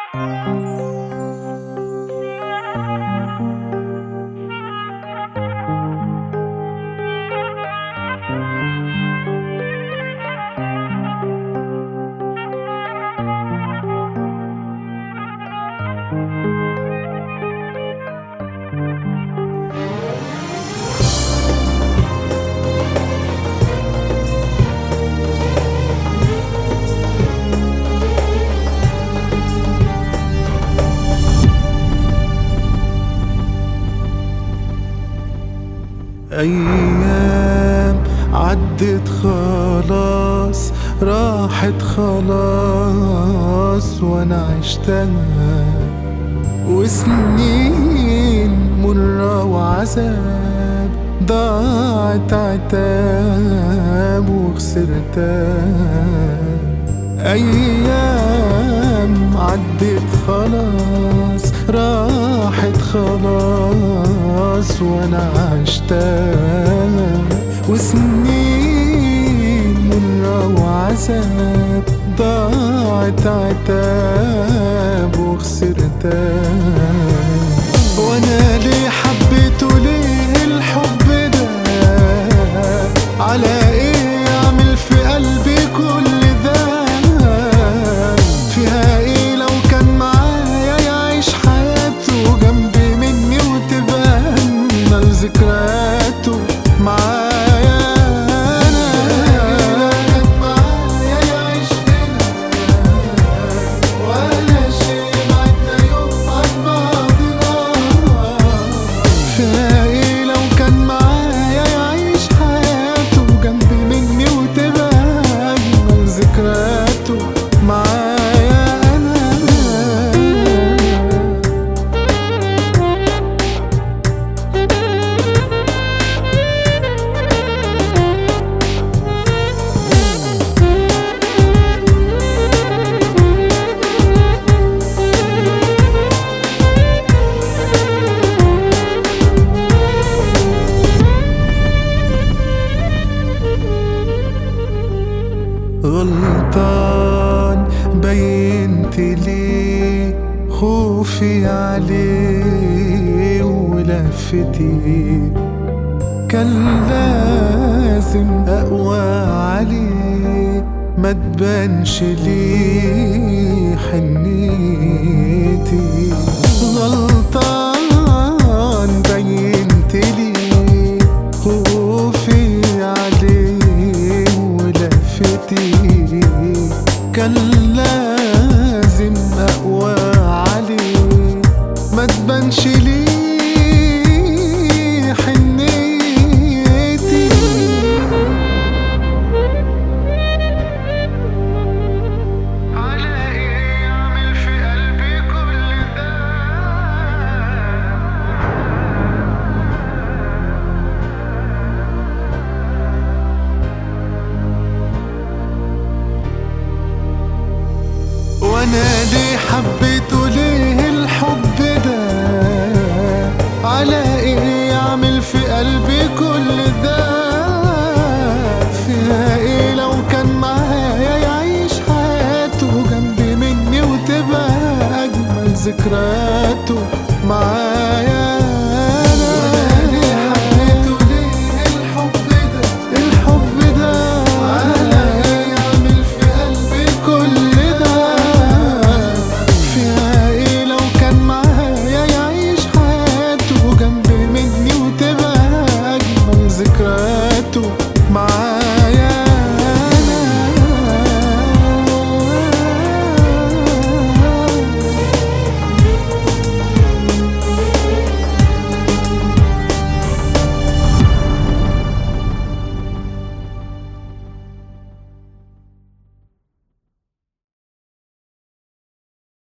أيام عدت خلاص راحت خلاص وأنا عشتها وسنين مرة وعذاب ضاعت عتاب وخسرتها أيام عدت خلاص راحت خلاص وأنا عشتها وسنين مرة وعذاب ضاعت عتاب وخسرتها وأنا ليه حبيته ليه الحب ده على ايه اعمل في قلبي كل ده فيها ايه لو كان معايا يعيش حياته جنبي مني وتبقى اجمل ذكرياته معايا انا معايا يعيش هنا ولا شيء بعدنا يوم عن بعضنا فيها ايه لو كان معايا يعيش حياته جنبي مني وتبقى اجمل ذكرياته معايا انا غلطان بينت لي خوفي عليه ولفتي كان لازم اقوى عليه ما تبانش لي حنيتي غلطان بينت لي خوفي عليه ولفتي كان لازم اقوى عليه ما تبانش لي حنيتي على ايه يعمل في قلبي كل ده وانا ليه حبيته ليه الحب ده على ايه يعمل في قلبي كل ده فيها ايه لو كان معايا يعيش حياته جنبي مني وتبقى اجمل ذكريات